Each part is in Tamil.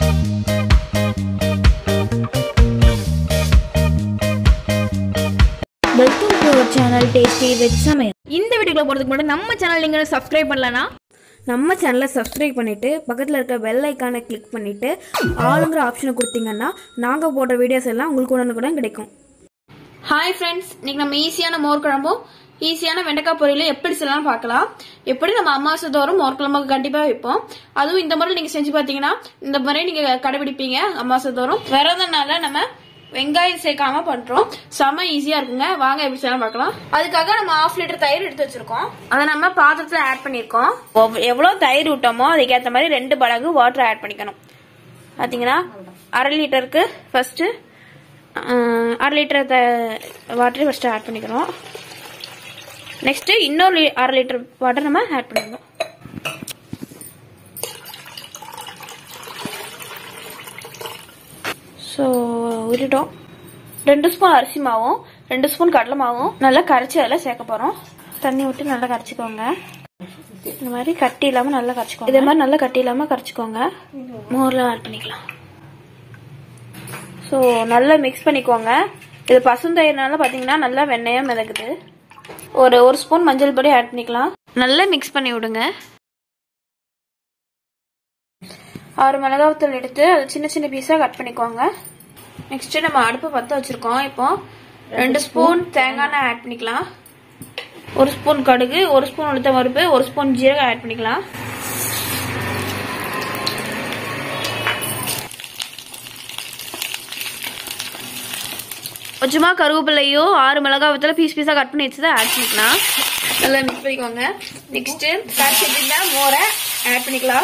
welcome to our channel tasty veg சமையல் இந்த வீடியோக்குள்ள போகிறதுக்கு முன்னாடி நம்ம சேனல் நீங்கள் சப்ஸ்கிரைப் பண்ணலனா நம்ம சேனலை சப்ஸ்கிரைப் பண்ணிவிட்டு பக்கத்தில் இருக்க பெல் ஐக்கானை கிளிக் பண்ணிவிட்டு ஆளுங்கிற ஆப்ஷனை கொடுத்தீங்கன்னா நாங்கள் போடுற வீடியோஸ் எல்லாம் உங்களுக்கு உடனுக்குடன் கிடைக்கும் ஹாய் ஃப்ரெண்ட்ஸ் இன்னைக்கு நம்ம ஈஸியான மோர் குழம்பும் ஈஸியான வெண்டைக்காய் பொரியலும் எப்படி செய்யலாம் பார்க்கலாம் எப்படி நம்ம அமாவாசை தோறும் மோர் குழம்பு கண்டிப்பாக வைப்போம் அதுவும் இந்த முறை நீங்கள் செஞ்சு பார்த்தீங்கன்னா இந்த முறை நீங்கள் கடைபிடிப்பீங்க அமாவாசை தோறும் விரதனால நம்ம வெங்காயம் சேர்க்காம பண்றோம் செம ஈஸியா இருக்குங்க வாங்க எப்படி செய்யலாம் பார்க்கலாம் அதுக்காக நம்ம ஹாஃப் லிட்டர் தயிர் எடுத்து வச்சிருக்கோம் அதை நம்ம பாத்திரத்துல ஆட் பண்ணிருக்கோம் ஒவ்- எவ்வளவு தயிர் விட்டோமோ அதுக்கேற்ற மாதிரி ரெண்டு மடங்கு வாட்டர் ஆட் பண்ணிக்கணும் பாத்தீங்கன்னா அரை லிட்டருக்கு ஃபர்ஸ்ட் அரை லிட்டர் வாட்டர் ஃபர்ஸ்ட் ஆட் பண்ணிக்கிறோம் நெக்ஸ்ட் இன்னொரு லி- அரை லிட்டர் வாட்டர் நம்ம ஆட் பண்ணிக்கணும் ஸோ உருட்டோம் ரெண்டு ஸ்பூன் அரிசி மாவும் ரெண்டு ஸ்பூன் கடலை மாவும் நல்லா கரைச்சி அதில் சேர்க்க போகிறோம் தண்ணி விட்டு நல்லா கரைச்சிக்கோங்க இந்த மாதிரி கட்டி இல்லாமல் நல்லா கரைச்சிக்கோங்க இதே மாதிரி நல்லா கட்டி இல்லாமல் கரைச்சிக்கோங்க மோரில் ஆட் பண்ணிக்கலாம் ஸோ நல்லா மிக்ஸ் பண்ணிக்கோங்க இது பசுந்தயிர்னால பார்த்தீங்கன்னா நல்லா வெண்ணெயாக மிதக்குது ஒரு ஒரு ஸ்பூன் மஞ்சள் பொடி ஆட் பண்ணிக்கலாம் நல்லா மிக்ஸ் பண்ணி விடுங்க ஆறு மிளகாத்தூள் எடுத்து அதை சின்ன சின்ன பீஸாக கட் பண்ணிக்கோங்க நெக்ஸ்ட் நம்ம அடுப்பு பற்ற வச்சிருக்கோம் இப்போ ரெண்டு ஸ்பூன் தேங்காய் எண்ணெய் ஆட் பண்ணிக்கலாம் ஒரு ஸ்பூன் கடுகு ஒரு ஸ்பூன் உளுத்த பருப்பு ஒரு ஸ்பூன் ஜீரகம் ஆட் பண்ணிக்கலாம் கொஞ்சமா கருவேப்பிலையோ ஆறு மிளகாய் வத்தல பீஸ் பீஸாக கட் பண்ணி வச்சு ஆட் பண்ணிக்கலாம் நல்லா மிக்ஸ் பண்ணிக்கோங்க நெக்ஸ்ட் கரைச்சி வச்சுருந்தா மோரை ஆட் பண்ணிக்கலாம்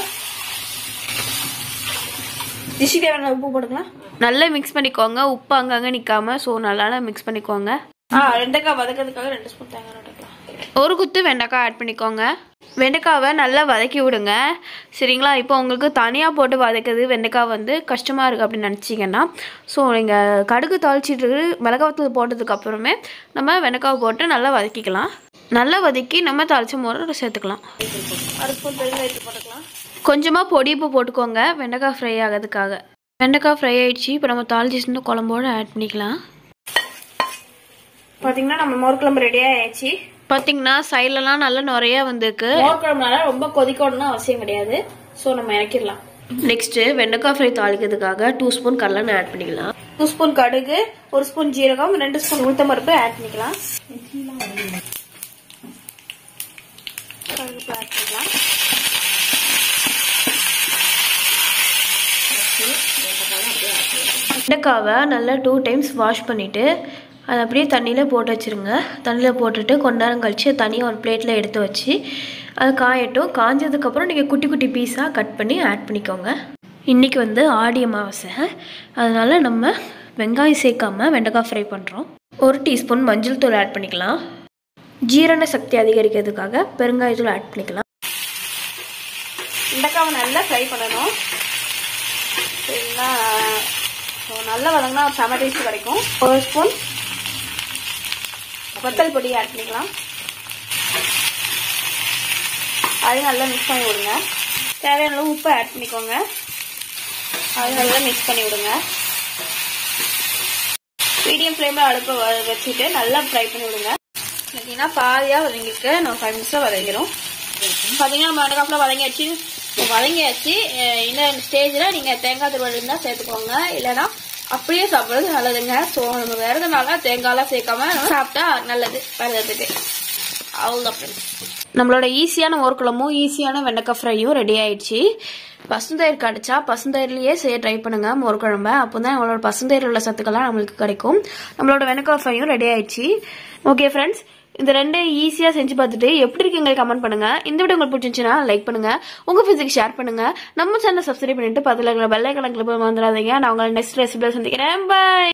டிஷ்ஷுக்கு தேவையான உப்பு போட்டுக்கலாம் நல்லா மிக்ஸ் பண்ணிக்கோங்க உப்பு அங்கங்கே நிற்காம ஸோ நல்லா மிக்ஸ் பண்ணிக்கோங்க ஆ வெண்டைக்காய் வதக்கிறதுக்காக ரெண்டு ஸ்பூன் தேங்காய் போட்டுக்கலாம் ஒரு குத்து வெண்டைக்காய் ஆட் பண்ணிக்கோங்க வெண்டைக்காவை நல்லா வதக்கி விடுங்க சரிங்களா இப்போ உங்களுக்கு தனியாக போட்டு வதக்குறது வெண்டைக்காய் வந்து கஷ்டமாக இருக்குது அப்படின்னு நினச்சிங்கன்னா ஸோ நீங்கள் கடுகு தாளிச்சிட்டு மிளகாத்தூள் போட்டதுக்கு அப்புறமே நம்ம வெண்டைக்காவை போட்டு நல்லா வதக்கிக்கலாம் நல்லா வதக்கி நம்ம தாளிச்ச மோரை சேர்த்துக்கலாம் அரை ஸ்பூன் பெருங்காயத்து போட்டுக்கலாம் கொஞ்சமாக பொடி உப்பு போட்டுக்கோங்க வெண்டைக்காய் ஃப்ரை ஆகிறதுக்காக வெண்டைக்காய் ஃப்ரை ஆயிடுச்சு இப்போ நம்ம தாளிச்சு குழம்போடு ஆட் பண்ணிக்கலாம் பார்த்தீங்கன்னா நம்ம மோர் குழம்பு ரெடி ஆயிடுச்சு பார்த்தீங்கன்னா சைட்லலாம் நல்லா நிறைய வந்திருக்கு மோர் குழம்புனால ரொம்ப கொதிக்கணும்னு அவசியம் கிடையாது ஸோ நம்ம இறக்கிடலாம் நெக்ஸ்ட் வெண்டைக்காய் ஃப்ரை தாளிக்கிறதுக்காக டூ ஸ்பூன் கடலெண்ணெய் ஆட் பண்ணிக்கலாம் டூ ஸ்பூன் கடுகு ஒரு ஸ்பூன் ஜீரகம் ரெண்டு ஸ்பூன் உளுத்தம் பருப்பு ஆட் பண்ணிக்கலாம் கருவேப்பிலை ஆட் பண்ணிக்கலாம் வெண்டைக்காவை நல்லா டூ டைம்ஸ் வாஷ் பண்ணிவிட்டு அதை அப்படியே தண்ணியில் போட்டு வச்சுருங்க தண்ணியில் போட்டுட்டு கொஞ்ச நேரம் கழித்து தனியாக ஒரு பிளேட்டில் எடுத்து வச்சு அது காயட்டும் காஞ்சதுக்கப்புறம் நீங்கள் குட்டி குட்டி பீஸாக கட் பண்ணி ஆட் பண்ணிக்கோங்க இன்றைக்கி வந்து ஆடி அமாவாசை அதனால் நம்ம வெங்காயம் சேர்க்காம வெண்டைக்காய் ஃப்ரை பண்ணுறோம் ஒரு டீஸ்பூன் மஞ்சள் தூள் ஆட் பண்ணிக்கலாம் ஜீரண சக்தி அதிகரிக்கிறதுக்காக பெருங்காயத்தூள் ஆட் பண்ணிக்கலாம் வெண்டைக்காவை நல்லா ஃப்ரை பண்ணணும் சரிங்களா ஸோ நல்லா வதங்கினா ஒரு செம டேஸ்ட் கிடைக்கும் ஒரு ஸ்பூன் வத்தல் பொடி ஆட் பண்ணிக்கலாம் அதையும் நல்லா மிக்ஸ் பண்ணி விடுங்க தேவையான அளவு உப்பு ஆட் பண்ணிக்கோங்க அது நல்லா மிக்ஸ் பண்ணி விடுங்க மீடியம் ஃப்ளேமில் அடுப்பை வ- வச்சுட்டு நல்லா ஃப்ரை பண்ணி விடுங்க பார்த்தீங்கன்னா பாதியாக வதங்கிருக்கு நம்ம ஃபைவ் மினிட்ஸில் வதங்கிடும் பார்த்தீங்கன்னா நம்ம அடுக்காப்பில் வதங்கியாச்சு வதங்கியாச்சு அஹ் இந்த ஸ்டேஜில் நீங்கள் தேங்காய் துருவல் இருந்தால் சேர்த்துக்கோங்க இல்லைன்னா அப்படியே சாப்பிட்றது நல்லதுங்க ஸோ நம்ம விரதனால தேங்காய்லாம் சேர்க்காம சாப்பிட்டா நல்லது விரதத்துக்கு அவ்வளோதான் ஃப்ரெண்ட்ஸ் நம்மளோட ஈஸியான மோர் குழம்பும் ஈஸியான வெண்டைக்காய் ஃப்ரையும் ரெடி ஆயிடுச்சு பசுந்தயிர் கிடைச்சா பசுந்தயிர்லயே செய்ய ட்ரை பண்ணுங்க மோர் குழம்ப அப்போ தான் நம்மளோட பசுந்தயிர் உள்ள சத்துக்கெல்லாம் நம்மளுக்கு கிடைக்கும் நம்மளோட வெண்டைக்காய் ஃப்ரையும் ரெடி ஆயிடுச்சு ஓகே ஃப்ரெண்ட்ஸ் இந்த ரெண்டு ஈஸியாக செஞ்சு பார்த்துட்டு எப்படி இருக்குங்க கமெண்ட் பண்ணுங்க இந்த வீடியோ உங்களுக்கு பிடிச்சிருந்துச்சுன்னா லைக் பண்ணுங்க உங்க ஃப்ரெண்ட்ஸுக்கு ஷேர் பண்ணுங்க நம்ம சேனல் சப்ஸ்கிரைப் பண்ணிட்டு பக்கத்தில் இருக்கிற பெல் ஐக்கன் கிளிக் வந்துடாதீங்க நான் உங்களை நெக்ஸ்ட் ரெசிபியில் சந்திக்கிறேன் பை